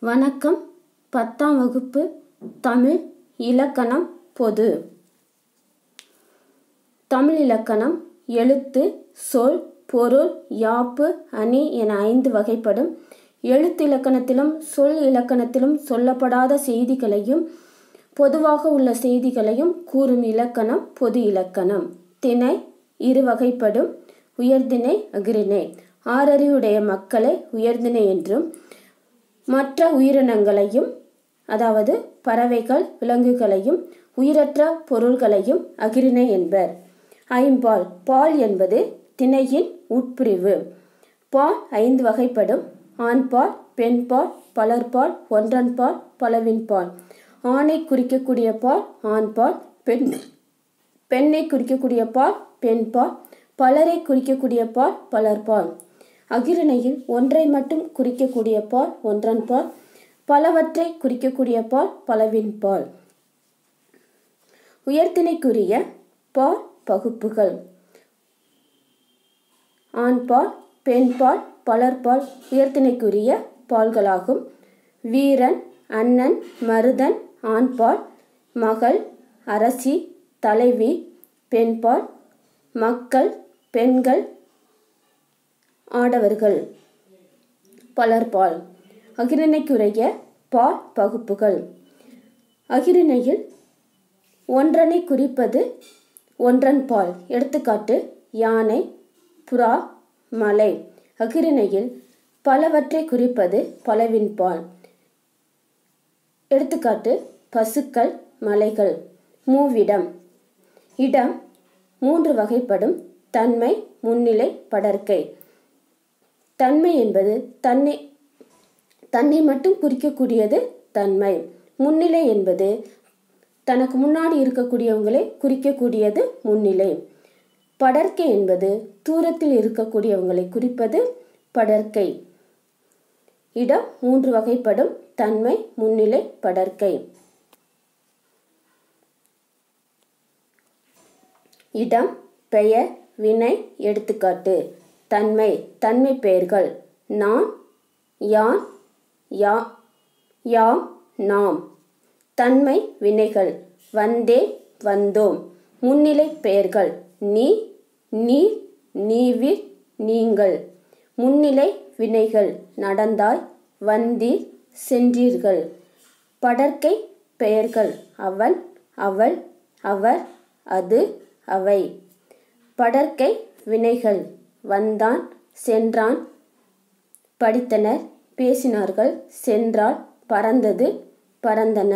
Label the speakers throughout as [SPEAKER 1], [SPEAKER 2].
[SPEAKER 1] வணக்கம் பத்தாம் வகுப்பு தமிழ் இலக்கணம் பொது தமிழ் இலக்கணம் எழுத்து சொல் பொருள் யாப்பு அணி என ஐந்து வகைப்படும் எழுத்து இலக்கணத்திலும் சொல் இலக்கணத்திலும் சொல்லப்படாத செய்திகளையும் பொதுவாக உள்ள செய்திகளையும் கூறும் இலக்கணம் பொது இலக்கணம் திணை இரு வகைப்படும் உயர்திணை அகிரிணை ஆறறிவுடைய மக்களை உயர்திணை என்றும் மற்ற உயிரினங்களையும் அதாவது பறவைகள் விலங்குகளையும் உயிரற்ற பொருள்களையும் அகிரிணை என்பர் ஐம்பால் பால் என்பது திணையின் உட்பிரிவு பால் ஐந்து வகைப்படும் ஆண்பால் பெண்பால் பலர்பால் ஒன்றன்பால் பலவின்பால் ஆணை குறிக்கக்கூடிய பால் ஆண்பால் பெண் பெண்ணை குறிக்கக்கூடிய பால் பெண்பால் பலரை குறிக்கக்கூடிய பால் பலர்பால் அகிரணையில் ஒன்றை மட்டும் குறிக்கக்கூடிய பால் ஒன்றன் பால் பலவற்றை குறிக்கக்கூடிய பால் பலவின் பால் உயர்த்தினைக்குரிய பால் பகுப்புகள் ஆண்பால் பெண்பால் பலர்பால் உயர்த்தினைக்குரிய பால்களாகும் வீரன் அண்ணன் மருதன் ஆண்பால் மகள் அரசி தலைவி பெண்பால் மக்கள் பெண்கள் ஆடவர்கள் பலர்பால் அகிரிணைக்குரிய பால் பகுப்புகள் அகிரிணையில் ஒன்றனை குறிப்பது ஒன்றன் பால் எடுத்துக்காட்டு யானை புறா மலை அகிரிணையில் பலவற்றை குறிப்பது பலவின் பால் எடுத்துக்காட்டு பசுக்கள் மலைகள் மூவிடம் இடம் மூன்று வகைப்படும் தன்மை முன்னிலை படர்க்கை தன்மை என்பது தன்னை தன்னை மட்டும் குறிக்கக்கூடியது தன்மை முன்னிலை என்பது தனக்கு முன்னாடி இருக்கக்கூடியவங்களை குறிக்கக்கூடியது முன்னிலை படர்க்கை என்பது தூரத்தில் இருக்கக்கூடியவங்களை குறிப்பது படர்க்கை இடம் மூன்று வகைப்படும் தன்மை முன்னிலை படர்க்கை இடம் பெயர் வினை எடுத்துக்காட்டு தன்மை தன்மை பெயர்கள் நான் யான் யா யாம் நாம் தன்மை வினைகள் வந்தே வந்தோம் முன்னிலை பெயர்கள் நீ நீர் நீவிர் நீங்கள் முன்னிலை வினைகள் நடந்தாய் வந்தீர் சென்றீர்கள் படர்க்கை பெயர்கள் அவன் அவள் அவர் அது அவை படர்க்கை வினைகள் வந்தான் சென்றான் படித்தனர் பேசினார்கள் சென்றால் பறந்தது பறந்தன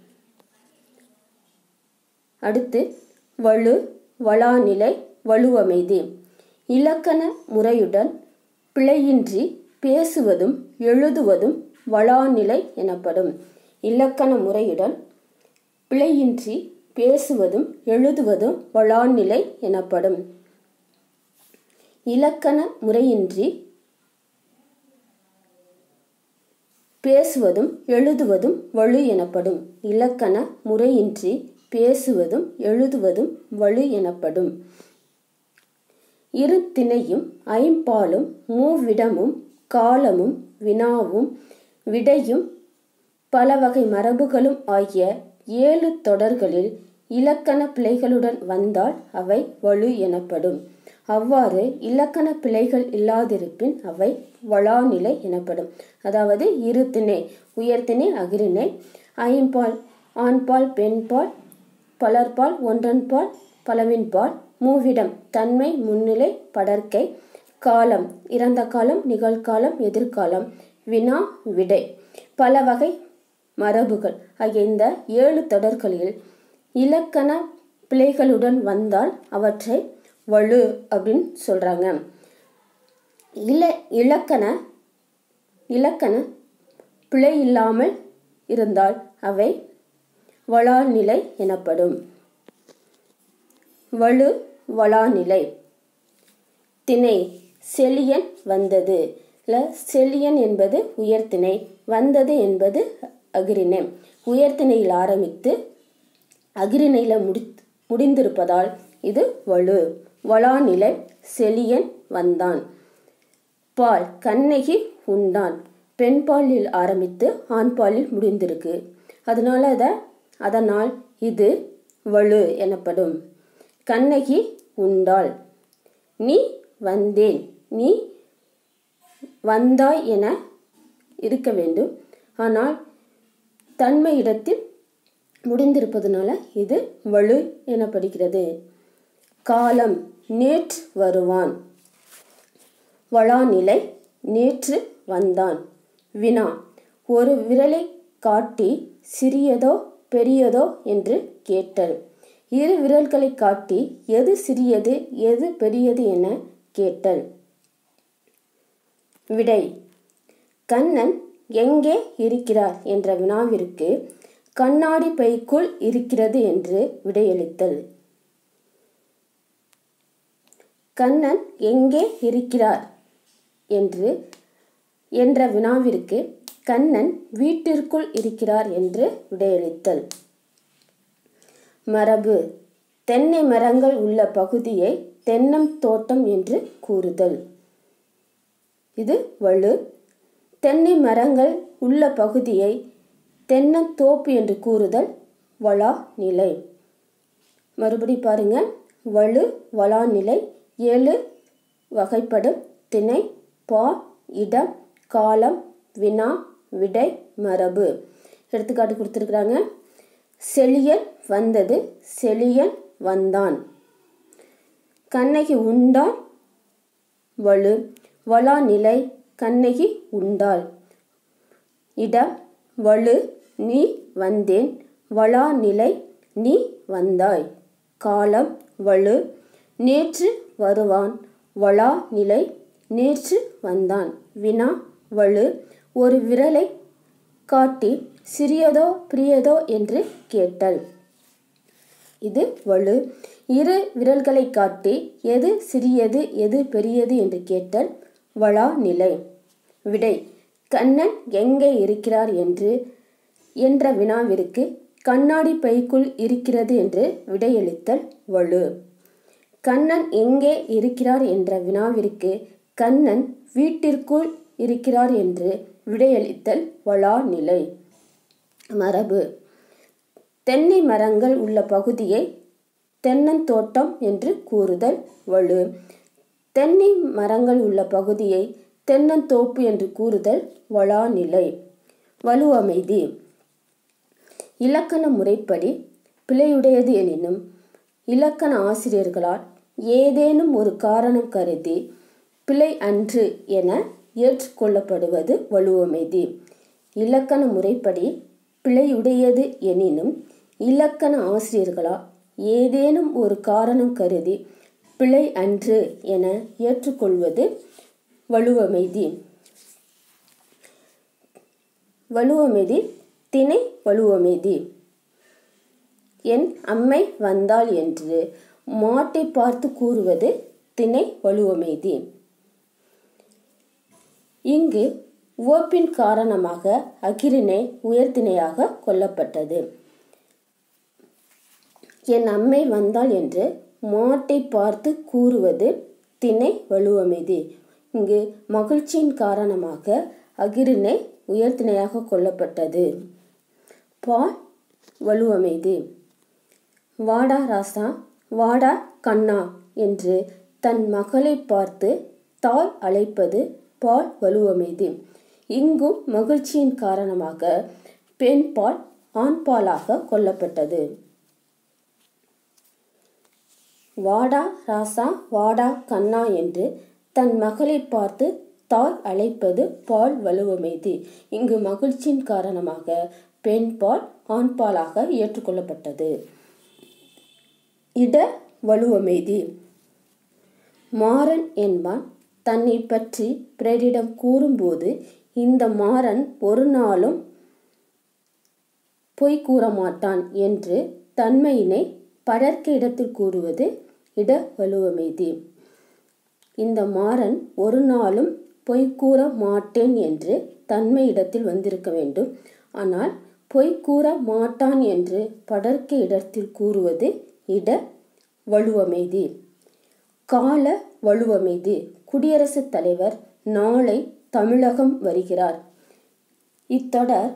[SPEAKER 1] அடுத்து வலு வளாநிலை வலுவமைதி இலக்கண முறையுடன் பிழையின்றி பேசுவதும் எழுதுவதும் வளாநிலை எனப்படும் இலக்கண முறையுடன் பிழையின்றி பேசுவதும் எழுதுவதும் வளாநிலை எனப்படும் இலக்கண முறையின்றி பேசுவதும் எழுதுவதும் வலு எனப்படும் இலக்கண முறையின்றி பேசுவதும் எழுதுவதும் வலு எனப்படும் இரு திணையும் ஐம்பாலும் மூவிடமும் காலமும் வினாவும் விடையும் பல வகை மரபுகளும் ஆகிய ஏழு தொடர்களில் இலக்கண பிழைகளுடன் வந்தால் அவை வலு எனப்படும் அவ்வாறு இலக்கண பிழைகள் இல்லாதிருப்பின் அவை வளாநிலை எனப்படும் அதாவது இரு திணை உயர்திணை அகிரிணை ஐம்பால் ஆண்பால் பெண்பால் பலர்பால் ஒன்றன்பால் பலவின்பால் மூவிடம் தன்மை முன்னிலை படர்க்கை காலம் இறந்த காலம் நிகழ்காலம் எதிர்காலம் வினா விடை பல வகை மரபுகள் ஆகிய இந்த ஏழு தொடர்களில் இலக்கண பிழைகளுடன் வந்தால் அவற்றை வலு அப்படின்னு சொல்கிறாங்க இல இலக்கண இலக்கண பிழை இல்லாமல் இருந்தால் அவை வளாநிலை எனப்படும் வலு வளாநிலை திணை செலியன் வந்தது இல்லை செலியன் என்பது உயர்திணை வந்தது என்பது அகிரிணை உயர்திணையில் ஆரம்பித்து அகிரிணையில் முடி முடிந்திருப்பதால் இது வலு வளாநிலை செலியன் வந்தான் பால் கண்ணகி உண்டான் பெண்பாலில் ஆரம்பித்து ஆண்பாலில் முடிந்திருக்கு அதனால அதை அதனால் இது வலு எனப்படும் கண்ணகி உண்டாள் நீ வந்தேன் நீ வந்தாய் என இருக்க வேண்டும் ஆனால் தன்மை இடத்தில் முடிந்திருப்பதனால இது வலு எனப்படுகிறது காலம் நேற்று வருவான் வளாநிலை நேற்று வந்தான் வினா ஒரு விரலை காட்டி சிறியதோ பெரியதோ என்று கேட்டல் இரு விரல்களை காட்டி எது சிறியது எது பெரியது என கேட்டல் விடை கண்ணன் எங்கே இருக்கிறார் என்ற வினாவிற்கு கண்ணாடி பைக்குள் இருக்கிறது என்று விடையளித்தல் கண்ணன் எங்கே இருக்கிறார் என்று என்ற வினாவிற்கு கண்ணன் வீட்டிற்குள் இருக்கிறார் என்று விடையளித்தல் மரபு தென்னை மரங்கள் உள்ள பகுதியை தென்னம் தோட்டம் என்று கூறுதல் இது வலு தென்னை மரங்கள் உள்ள பகுதியை தென்னந்தோப்பு என்று கூறுதல் வளா நிலை மறுபடி பாருங்க வலு வளா நிலை ஏழு வகைப்படும் திணை பா இடம் காலம் வினா விடை மரபு எடுத்துக்காட்டு கொடுத்துருக்குறாங்க செழியன் வந்தது செழியன் வந்தான் கண்ணகி உண்டாள் வலு வளா நிலை கண்ணகி உண்டாள் இடம் வலு நீ வந்தேன் வளா நிலை நீ வந்தாய் காலம் வலு நேற்று வருவான் வளா நிலை நேற்று வந்தான் வினா வலு ஒரு விரலை காட்டி சிறியதோ பிரியதோ என்று கேட்டல் இது வலு இரு விரல்களை காட்டி எது சிறியது எது பெரியது என்று கேட்டல் வளா நிலை விடை கண்ணன் எங்கே இருக்கிறார் என்று என்ற வினாவிற்கு கண்ணாடி பைக்குள் இருக்கிறது என்று விடையளித்தல் வலு கண்ணன் எங்கே இருக்கிறார் என்ற வினாவிற்கு கண்ணன் வீட்டிற்குள் இருக்கிறார் என்று விடையளித்தல் வளா நிலை மரபு தென்னை மரங்கள் உள்ள பகுதியை தென்னந்தோட்டம் என்று கூறுதல் வலு தென்னை மரங்கள் உள்ள பகுதியை தென்னந்தோப்பு என்று கூறுதல் வளா நிலை வலுவமைதி இலக்கண முறைப்படி பிழையுடையது எனினும் இலக்கண ஆசிரியர்களால் ஏதேனும் ஒரு காரணம் கருதி பிழை அன்று என ஏற்றுக்கொள்ளப்படுவது வலுவமைதி இலக்கண முறைப்படி பிழையுடையது எனினும் இலக்கண ஆசிரியர்களால் ஏதேனும் ஒரு காரணம் கருதி பிழை அன்று என ஏற்றுக்கொள்வது வலுவமைதி வலுவமைதி திணை வலுவமைதி என் அம்மை வந்தாள் என்று மாட்டை பார்த்து கூறுவது திணை வலுவமைதி இங்கு உவப்பின் காரணமாக அகிரினை உயர்திணையாக கொல்லப்பட்டது என் அம்மை வந்தாள் என்று மாட்டை பார்த்து கூறுவது திணை வலுவமைதி இங்கு மகிழ்ச்சியின் காரணமாக அகிரினை உயர்திணையாக கொல்லப்பட்டது பா வலுவமைதி வாடா ராசா வாடா கண்ணா என்று தன் மகளை பார்த்து தாய் அழைப்பது பால் வலுவமைதி இங்கும் மகிழ்ச்சியின் காரணமாக பெண் பால் ஆண் பாலாக கொல்லப்பட்டது வாடா ராசா வாடா கண்ணா என்று தன் மகளை பார்த்து தாய் அழைப்பது பால் வலுவமைதி இங்கு மகிழ்ச்சியின் காரணமாக பெண் பால் ஆண் பாலாக ஏற்றுக்கொள்ளப்பட்டது இட வலுவமைதி மாறன் என்பான் தன்னை பற்றி பிறரிடம் கூறும்போது இந்த மாறன் ஒரு நாளும் பொய் கூற மாட்டான் என்று தன்மையினை படர்க்க இடத்தில் கூறுவது இட வலுவமைதி இந்த மாறன் ஒரு நாளும் பொய் கூற மாட்டேன் என்று தன்மை இடத்தில் வந்திருக்க வேண்டும் ஆனால் பொய் கூற மாட்டான் என்று படர்க்க இடத்தில் கூறுவது இட வலுவமைதி கால வலுவமைதி குடியரசுத் தலைவர் நாளை தமிழகம் வருகிறார் இத்தொடர்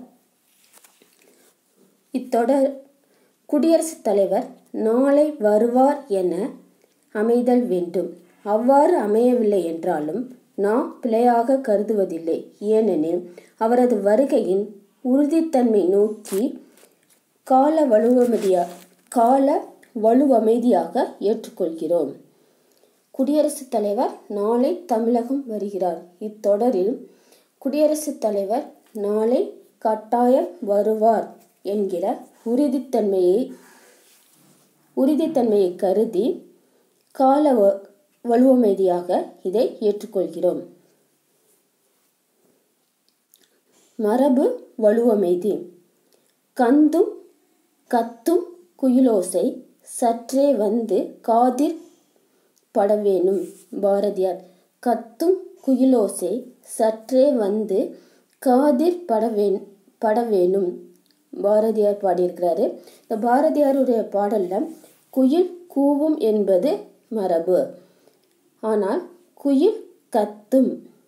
[SPEAKER 1] இத்தொடர் குடியரசுத் தலைவர் நாளை வருவார் என அமைதல் வேண்டும் அவ்வாறு அமையவில்லை என்றாலும் நாம் பிழையாக கருதுவதில்லை ஏனெனில் அவரது வருகையின் உறுதித்தன்மை நோக்கி கால வலுவமதியா கால வலுவமைதியாக ஏற்றுக்கொள்கிறோம் குடியரசுத் தலைவர் நாளை தமிழகம் வருகிறார் இத்தொடரில் குடியரசுத் தலைவர் நாளை கட்டாயம் வருவார் என்கிற உறுதித்தன்மையை உறுதித்தன்மையை கருதி கால வ- வலுவமைதியாக இதை ஏற்றுக்கொள்கிறோம் மரபு வலுவமைதி கந்தும் கத்தும் குயிலோசை சற்றே வந்து காதிர் படவேணும் பாரதியார் கத்தும் குயிலோசை சற்றே வந்து காதிர் படவேன் படவேணும் பாரதியார் பாடியிருக்கிறாரு இந்த பாரதியாருடைய பாடல்ல குயில் கூவும் என்பது மரபு ஆனால் குயில் கத்தும்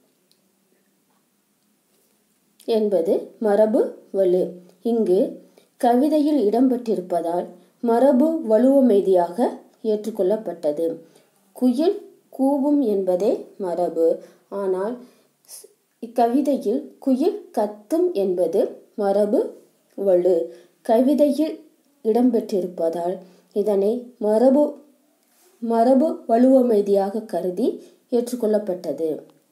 [SPEAKER 1] என்பது மரபு வலு இங்கு கவிதையில் இடம்பெற்றிருப்பதால் மரபு வலுவமைதியாக ஏற்றுக்கொள்ளப்பட்டது குயில் கூவும் என்பதே மரபு ஆனால் ஸ்- இக்கவிதையில் குயில் கத்தும் என்பது மரபு வலு கவிதையில் இடம்பெற்றிருப்பதால் இதனை மரபு மரபு வலுவமைதியாக கருதி ஏற்றுக்கொள்ளப்பட்டது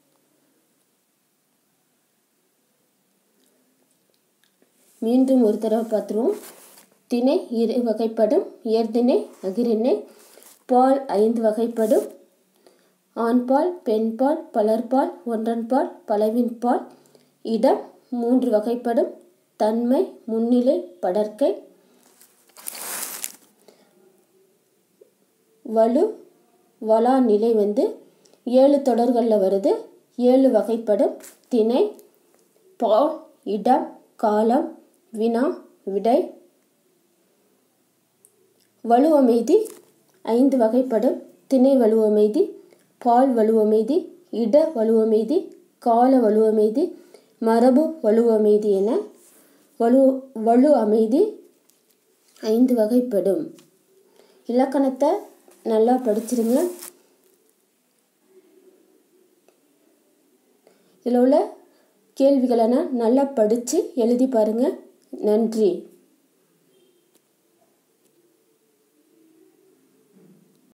[SPEAKER 1] மீண்டும் ஒரு தடவை பார்த்துருவோம் திணை இரு வகைப்படும் ஏர்திணை அகிரிணை பால் ஐந்து வகைப்படும் ஆண்பால் பெண்பால் பலர்பால் ஒன்றன்பால் பலவின்பால் இடம் மூன்று வகைப்படும் தன்மை முன்னிலை படர்க்கை வலு வலா நிலை வந்து ஏழு தொடர்களில் வருது ஏழு வகைப்படும் திணை பால் இடம் காலம் வினா விடை வலுவமைதி ஐந்து வகைப்படும் திணை வலுவமைதி பால் வலுவமைதி இட வலுவமைதி கால வலுவமைதி மரபு வலுவமைதி என வலு வலு அமைதி ஐந்து வகைப்படும் இலக்கணத்தை நல்லா படிச்சிருங்க இதில் உள்ள கேள்விகளை நான் நல்லா படித்து எழுதி பாருங்கள் நன்றி